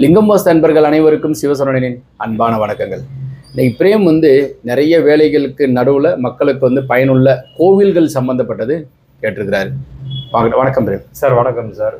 லிங்கம்பாஸ் நண்பர்கள் அனைவருக்கும் சிவசரணனின் அன்பான வணக்கங்கள் இன்னைக்கு பிரேம் வந்து நிறைய வேலைகளுக்கு நடுவில் மக்களுக்கு வந்து பயனுள்ள கோவில்கள் சம்பந்தப்பட்டது கேட்டிருக்கிறாரு வாங்க- வணக்கம் பிரேம் சார் வணக்கம் சார்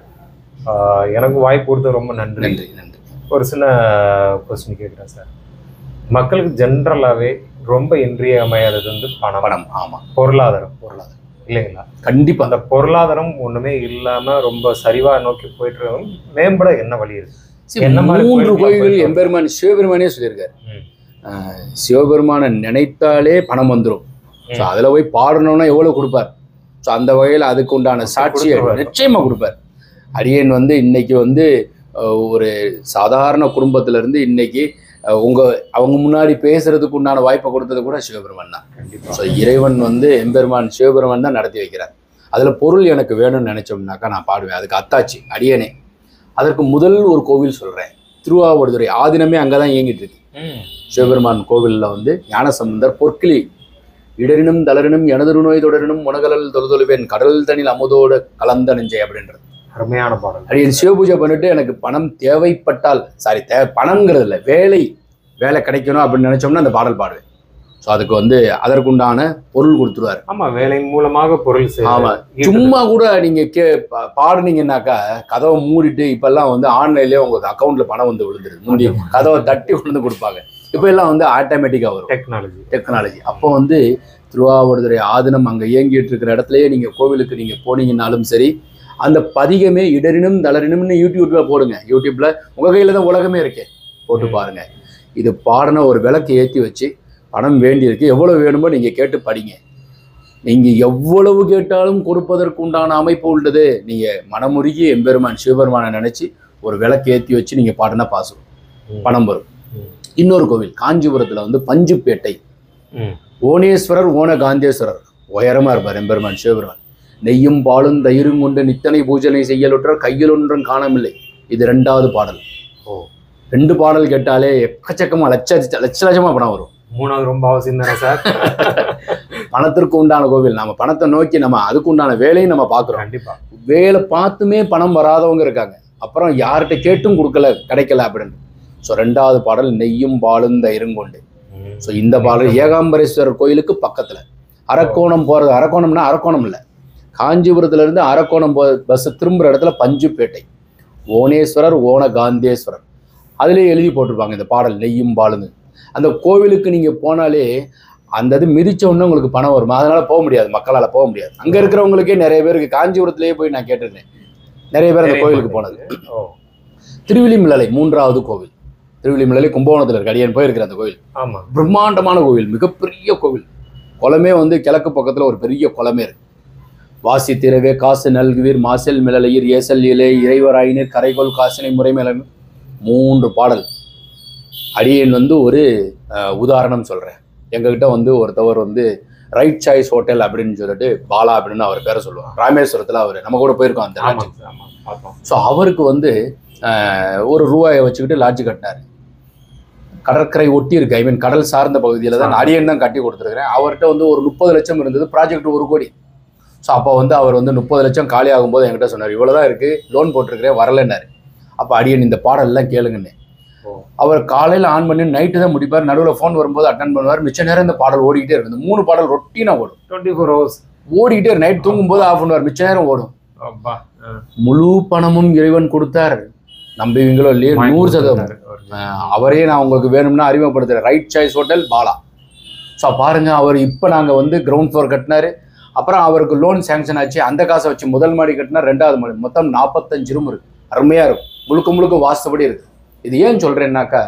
ஆஹ் எனக்கு வாய்ப்பு கொடுத்து ரொம்ப நன்றி நன்றி நன்றி ஒரு சின்ன கொஸ்டின் கேட்குறேன் சார் மக்களுக்கு ஜென்ரலாகவே ரொம்ப இன்றியமையாதது வந்து பணம் பணம் ஆமாம் பொருளாதாரம் பொருளாதாரம் இல்லைங்களா கண்டிப்பாக அந்த பொருளாதாரம் ஒண்ணுமே இல்லாம ரொம்ப சரிவா நோக்கி போயிட்டு இருக்கவங்க மேம்பட என்ன வழி இருக்கு என்ன மாதிரி மூன்று கோயிலுக்கு கோயில்கள் போயிட்டு எம்பெருமான் சிவபெருமானே சொல்லியிருக்காரு ம். ஆஹ் சிவபெருமானை நினைத்தாலே பணம் வந்துடும் ம். ஸோ அதில் போய் பாடணும்னா எவ்வளோ கொடுப்பார் ஸோ அந்த வகையில் அதுக்கு உண்டான சாட்சியை கொடுத்துருவார். நிச்சயமா கொடுப்பார் அரியன் வந்து இன்னைக்கு வந்து அஹ், ஒரு சாதாரண குடும்பத்துல இருந்து இன்னைக்கு அஹ், உங்க அவங்க முன்னாடி பேசுறதுக்கு உண்டான வாய்ப்பை கொடுத்தது கூட சிவபெருமான் தான் கண்டிப்பா ஸோ இறைவன் வந்து எம்பெருமான் சிவபெருமான் தான் நடத்தி வைக்கிறார் அதில் பொருள் எனக்கு வேணும்னு நினைச்சோம்னாக்கா நான் பாடுவேன் அதுக்கு அத்தாச்சி அடியனே அதற்கு முதல் ஒரு கோவில் சொல்றேன் திருவாவூர்துறை ஆதினமே அங்கே தான் இயங்கிட்டு இருக்கு ம். சிவபெருமான் கோவிலில் வந்து ஞானசம்பந்தர் பொற்கிளி இடரினும் தளரினும் எனதொரு நோய் தொடரினும் முனகலல் தொழுதொழுவேன் கடல் தனில் அமுதோடு கலந்த நெஞ்சை அப்படின்றது அருமையான பாடல் அடியன் சிவபூஜை பண்ணிட்டு எனக்கு பணம் தேவைப்பட்டால் சாரி தே பணம்ங்கிறது இல்லை வேலை வேலை கிடைக்கணும் அப்படின்னு நினைச்சோம்னா அந்த பாடல் பாடுவேன் ஸோ அதுக்கு வந்து அதற்குண்டான பொருள் கொடுத்துருவார் ஆமா வேலை மூலமாக பொருள் சே- ஆமா. ஈட்டுறது. சும்மா கூட நீங்க கே பா- பாடுனீங்கன்னாக்கா கதவை மூடிட்டு இப்பெல்லாம் வந்து ஆன்லைன்லயே உங்களுக்கு அக்கௌண்ட்ல பணம் வந்து விழுந்துருது முந்தி கதவை தட்டி கொண்டு வந்து கொடுப்பாங்க இப்போ எல்லாம் வந்து ஆட்டோமேட்டிக்கா வரும் டெக்னாலஜி டெக்னாலஜி அப்போ வந்து திருவாவூர்துறை ஆதினம் அங்கே இயங்கிட்டு இருக்கிற இடத்துலயே நீங்கள் கோவிலுக்கு நீங்கள் போனீங்கன்னாலும் சரி அந்த பதிகமே இடரினும் தளரினும்னு யூடியூப்ல போடுங்க யூடியூப்ல உங்க கையில தான் உலகமே இருக்கே போட்டு ம். பாருங்க இது பாடின ஒரு விளக்கு ஏற்றி வச்சு பணம் வேண்டியிருக்கு எவ்வளவு வேணுமோ நீங்க கேட்டு படிங்க நீங்க எவ்வளவு கேட்டாலும் கொடுப்பதற்கு உண்டான அமைப்பு உள்ளது நீங்க மனமுருகி எம்பெருமான் சிவபெருமானை நினைச்சு ஒரு விளக்கு ஏற்றி வச்சு நீங்க பாடினா பாசம் பணம் வரும் ம். இன்னொரு கோவில் காஞ்சிபுரத்துல வந்து பஞ்சுப்பேட்டை ம். ஓனேஸ்வரர் ஓன காந்தேஸ்வரர் உயரமா இருப்பார் எம்பெருமான் சிவபெருமான் நெய்யும் பாலும் தயிரும் கொண்டு நித்தனை பூஜனை செய்யலுற்றார் கையில் ஒன்றும் காணவில்லை இது ரெண்டாவது பாடல் ஓ ரெண்டு பாடல் கேட்டாலே எக்கச்சக்கமா லட்ச லட்ச லட்சமா பணம் வரும் மூணாவது ரொம்ப அவசியம் தானே சார் பணத்திற்கு உண்டான கோவில் நம்ம பணத்தை நோக்கி நம்ம அதுக்கு உண்டான வேலையும் நம்ம பார்க்குறோம் கண்டிப்பா வேலை பார்த்துமே பணம் வராதவங்க இருக்காங்க அப்புறம் யார்கிட்ட கேட்டும் கொடுக்கல கிடைக்கல அப்படின்னு ஸோ ரெண்டாவது பாடல் நெய்யும் பாலும் தயிரும் கொண்டு ம். ஸோ இந்த பாடல் ஏகாம்பரேஸ்வரர் கோயிலுக்கு பக்கத்துல அரக்கோணம் போறது அரக்கோணம்னா அரக்கோணம் இல்லை காஞ்சிபுரத்துல இருந்து அரக்கோணம் போ பஸ் திரும்புற இடத்துல பஞ்சுப்பேட்டை ஓனேஸ்வரர் ஓன காந்தேஸ்வரர் அதுலேயே எழுதி போட்டிருப்பாங்க இந்த பாடல் நெய்யும் பாலுங்க அந்த கோவிலுக்கு நீங்க போனாலே அந்த இது மிதிச்ச உடனே உங்களுக்கு பணம் வரும் அதனால போக முடியாது மக்களால போக முடியாது அங்க இருக்கிறவங்களுக்கே நிறைய பேருக்கு காஞ்சிபுரத்திலேயே போய் நான் கேட்டிருந்தேன் நிறைய பேர் அந்த தெரிய கோவிலுக்கு மாட்டேங்குது. போனது ஓ திருவிழிமலை மூன்றாவது கோவில் திருவிழிமலை கும்பகோணத்தில் இருக்கு அடியன் போயிருக்கிற அந்த கோவில் ஆமா பிரம்மாண்டமான கோவில் மிகப்பெரிய கோவில் குளமே வந்து கிழக்கு பக்கத்துல ஒரு பெரிய குளமே இருக்கு வாசி திரவே காசு நல்குவீர் மாசல் மிளலையீர் ஏசல் இலே இறைவராயினீர் கரைகோல் காசினை முறைமேலன் மூன்று பாடல் அடியேன் வந்து ஒரு அஹ், உதாரணம் சொல்றேன் எங்ககிட்ட வந்து ஒருத்தவர் வந்து ரைட் சாய்ஸ் ஹோட்டல் அப்படின்னு சொல்லிட்டு பாலா அப்படின்னு அவர் பேரை சொல்லுவாங்க ராமேஸ்வரத்துல அவர் நம்ம கூட போயிருக்கோம் அந்த ஆமா lodge. ஆமா பார்த்தோம் ஸோ அவருக்கு வந்து அஹ், ஒரு ரூபாயை வச்சுக்கிட்டு லாட்ஜ் கட்டினார் கடற்கரை ஒட்டி இருக்கு ஐ மீன் கடல் சார்ந்த பகுதியில் தான் அடியன் தான் கட்டி கொடுத்துருக்கிறேன் அவர்கிட்ட வந்து ஒரு முப்பது லட்சம் இருந்தது ப்ராஜெக்ட் ஒரு கோடி ஸோ அப்போ வந்து அவர் வந்து முப்பது லட்சம் காலி ஆகும்போது என்கிட்ட சொன்னார் இவ்வளோதான் இருக்குது லோன் போட்டிருக்கிறேன் வரலன்னாரு அப்போ அடியன் இந்த பாடல்லாம் கேளுங்கண்ணே ஓ. அவர் காலையில் ஆன் பண்ணி நைட்டு தான் முடிப்பார் நடுவில் ஃபோன் வரும்போது அட்டன் பண்ணுவார் மிச்ச நேரம் இந்த பாடல் ஓடிக்கிட்டே இருக்கு இந்த மூணு பாடல் ரொட்டீனாக ஓடும் டுவெண்ட்டி ஃபோர் ஹவர்ஸ் ஓடிக்கிட்டே நைட் தூங்கும்போது ஆஃப் பண்ணுவார் மிச்ச நேரம் ஓடும் அப்பா ஆ. முழு பணமும் இறைவன் கொடுத்தார் நம்புவீங்களோ இல்லையோ வாங்கி நூறு சதவீதம் கொடுத்தாரு அவருக்கு. ஆஹ் அவரே நான் உங்களுக்கு வேணும்னா அறிமுகப்படுத்துறேன் right choice hotel Bala so பாருங்க அவர் இப்போ நாங்கள் வந்து கிரவுண்ட் ஃப்ளோர் கட்டினாரு அப்புறம் அவருக்கு லோன் சேங்ஷன் ஆச்சு அந்த காசை வச்சு முதல் மாடி கட்டினா ரெண்டாவது மாடி மொத்தம் நாற்பத்தஞ்சு ரூம் இருக்கு அருமையாக இருக்கும் முழுக்க முழுக்க வாஸ்தபடி இருக்கு இது ஏன் சொல்கிறேன்னாக்கா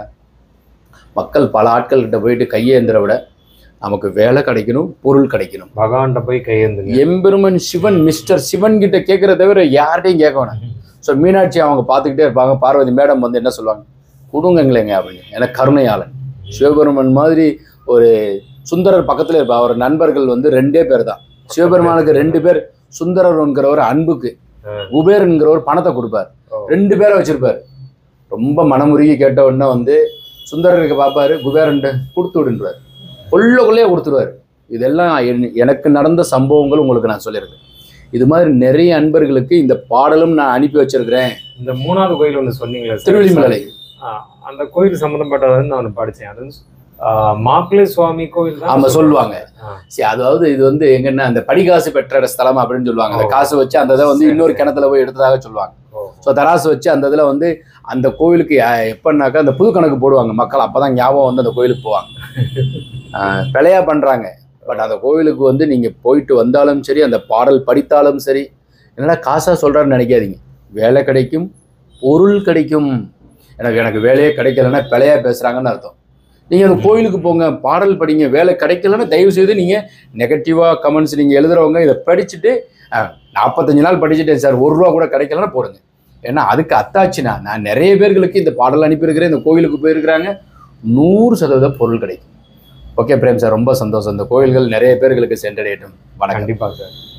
மக்கள் பல ஆட்கள் கிட்ட போயிட்டு கையேந்திர விட நமக்கு வேலை கிடைக்கணும் பொருள் கிடைக்கணும் பகவான்கிட்ட போய் கையேந்துங்க எம்பெருமன் சிவன் மிஸ்டர் சிவன் கிட்ட கேட்கறத தவிர யார்கிட்டையும் கேட்க வேணாம் ஸோ மீனாட்சி அவங்க பார்த்துக்கிட்டே இருப்பாங்க பார்வதி மேடம் வந்து என்ன சொல்லுவாங்க கொடுங்கங்களேங்க அப்படின்னு எனக்கு கருணையாளன் சிவபெருமன் மாதிரி ஒரு சுந்தரர் பக்கத்துல இருப்பா அவர் நண்பர்கள் வந்து ரெண்டே பேர் தான் சிவபெருமானுக்கு ரெண்டு பேர் சுந்தரர் என்கிறவர் அன்புக்கு ஆ. குபேர் என்கிறவர் பணத்தை கொடுப்பார் ஓ. ரெண்டு பேரை வச்சிருப்பார் ரொம்ப மனமுருகி கேட்ட உடனே வந்து சுந்தரருக்கு பார்ப்பாரு குபேரன்ட்டு கொடுத்து விடுன்றார் கொள்ளக்குள்ளேயே கொடுத்துருவார் இதெல்லாம் என்- எனக்கு நடந்த சம்பவங்கள் உங்களுக்கு நான் சொல்லியிருக்கேன் இது மாதிரி நிறைய அன்பர்களுக்கு இந்த பாடலும் நான் அனுப்பி வச்சிருக்கிறேன் இந்த மூணாவது கோயில் ஒன்று சொன்னீங்களே சார். திருவெளிமலை ஆஹ் அந்த கோயில் சம்மந்தப்பட்டது வந்து நான் படித்தேன் அது வந்து, ஆஹ் மாப்பிள்ளை சுவாமி கோயில் தான் ஆமா சொல்லுவாங்க ஆ. சரி அதாவது இது வந்து எங்கன்னா அந்த படிகாசு பெற்ற ஸ்தலம் அப்படின்னு சொல்லுவாங்க அந்த ஓ. காசு வச்சு அந்த இதை வந்து சரி, இன்னொரு சரி. கிணத்துல போய் எடுத்ததாக சொல்லுவாங்க ஓ. ஸோ தராசு வச்சு அந்த இதில் வந்து அந்த கோயிலுக்கு யா- எப்பன்னாக்கா அந்த புது கணக்கு போடுவாங்க மக்கள் அப்பதான் ஞாபகம் வந்து அந்த கோயிலுக்கு போவாங்க ஆஹ் பிழையா பண்றாங்க பட் அந்த கோயிலுக்கு வந்து நீங்க போயிட்டு வந்தாலும் சரி அந்த பாடல் படித்தாலும் சரி என்னடா காசா சொல்றாருன்னு நினைக்காதீங்க வேலை கிடைக்கும் பொருள் கிடைக்கும் எனக்கு எனக்கு வேலையே கிடைக்கலன்னா பிழையா பேசுறாங்கன்னு அர்த்தம் நீங்க அந்த கோயிலுக்கு போங்க பாடல் படிங்க வேலை கிடைக்கலன்னா தயவு செய்து நீங்க நெகட்டிவா கமெண்ட்ஸ் நீங்க எழுதுறவங்க இதை படிச்சுட்டு அஹ், நாற்பத்தஞ்சு நாள் படிச்சுட்டேன் சார் ஒரு ரூபா கூட கிடைக்கலன்னா போடுங்க ஏன்னா அதுக்கு அத்தாச்சுனா நான் நிறைய பேர்களுக்கு இந்த பாடல் அனுப்பியிருக்கிறேன் இந்த கோயிலுக்கு போயிருக்கிறாங்க நூறு சதவீத பொருள் கிடைக்கும் ஓகே பிரேம் சார் ரொம்ப சந்தோஷம் இந்த கோயில்கள் நிறைய பேர்களுக்கு சென்றடையட்டும் வணக்கம் கண்டிப்பா சார்